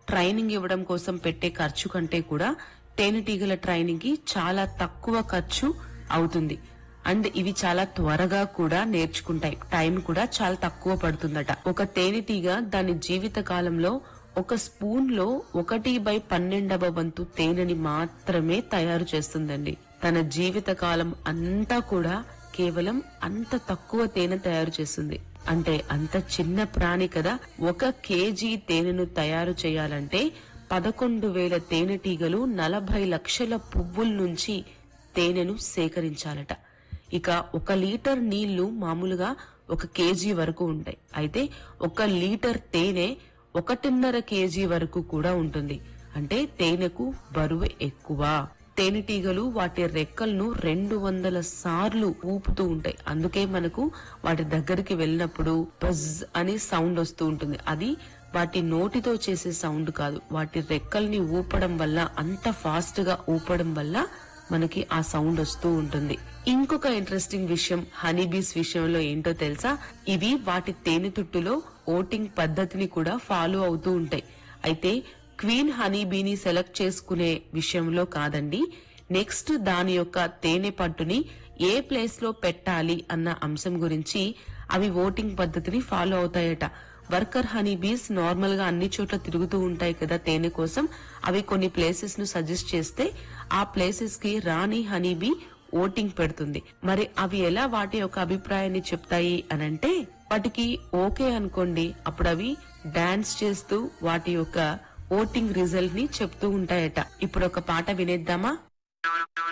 training ఇవ్వడం కోసం పెట్టే ఖర్చు కంటే కూడా తేనెటీగల ట్రైనింగ్ కి చాలా తక్కువ ఖర్చు అవుతుంది అండ్ ఇవి చాలా త్వరగా కూడా నేర్చుకుంటాయి టైం కూడా చాలా తక్కువ పడుతుందట ఒక తేనెటీగ దాని జీవిత కాలంలో ఒక స్పూన్ లో ఒకటి బై పన్నెండవ వంతు తేనెని మాత్రమే తయారు చేస్తుందండి తన జీవిత కాలం అంతా కూడా కేవలం అంత తక్కువ తేనె తయారు చేస్తుంది అంటే అంత చిన్న ప్రాణి కదా ఒక కేజీ తేనెను తయారు చేయాలంటే పదకొండు వేల తేనెటీగలు నలభై లక్షల పువ్వుల నుంచి తేనెను సేకరించాలట ఇక ఒక లీటర్ నీళ్లు మామూలుగా ఒక కేజీ వరకు ఉంటాయి అయితే ఒక లీటర్ తేనె ఒకటిన్నర కేజీ వరకు కూడా ఉంటుంది అంటే తేనెకు బరువు ఎక్కువ తేనెటీగలు వాటి రెక్కలను రెండు వందల సార్లు ఊపుతూ ఉంటాయి అందుకే మనకు వాటి దగ్గరికి వెళ్ళినప్పుడు బజ్ అని సౌండ్ వస్తూ ఉంటుంది అది వాటి నోటితో చేసే సౌండ్ కాదు వాటి రెక్కల్ని ఊపడం వల్ల అంత ఫాస్ట్ గా ఊపడం వల్ల మనకి ఆ సౌండ్ వస్తూ ఉంటుంది ఇంకొక ఇంట్రెస్టింగ్ విషయం హనీ బీస్ విషయంలో ఏంటో తెలుసా ఇవి వాటి తేనెతుట్టులో ఓటింగ్ పద్ధతిని కూడా ఫాలో అవుతూ ఉంటాయి అయితే క్వీన్ హనీ బీని సెలెక్ట్ చేసుకునే విషయంలో కాదండి నెక్స్ట్ దాని యొక్క తేనె పట్టుని ఏ ప్లేస్ లో పెట్టాలి అన్న అంశం గురించి అవి ఓటింగ్ పద్ధతిని ఫాలో అవుతాయట వర్కర్ హనీ బీస్ నార్మల్ గా అన్ని చోట్ల తిరుగుతూ ఉంటాయి కదా తేనె కోసం అవి కొన్ని ప్లేసెస్ ను సజెస్ట్ చేస్తే ఆ ప్లేసెస్ కి రాణి హనీ బీ ఓటింగ్ పెడుతుంది మరి అవి ఎలా వాటి యొక్క అభిప్రాయాన్ని చెప్తాయి అనంటే వాటికి ఓకే అనుకోండి అప్పుడు అవి డాన్స్ చేస్తూ వాటి యొక్క ఓటింగ్ రిజల్ట్ ని చెప్తూ ఉంటాయట ఇప్పుడు ఒక పాట వినేద్దామా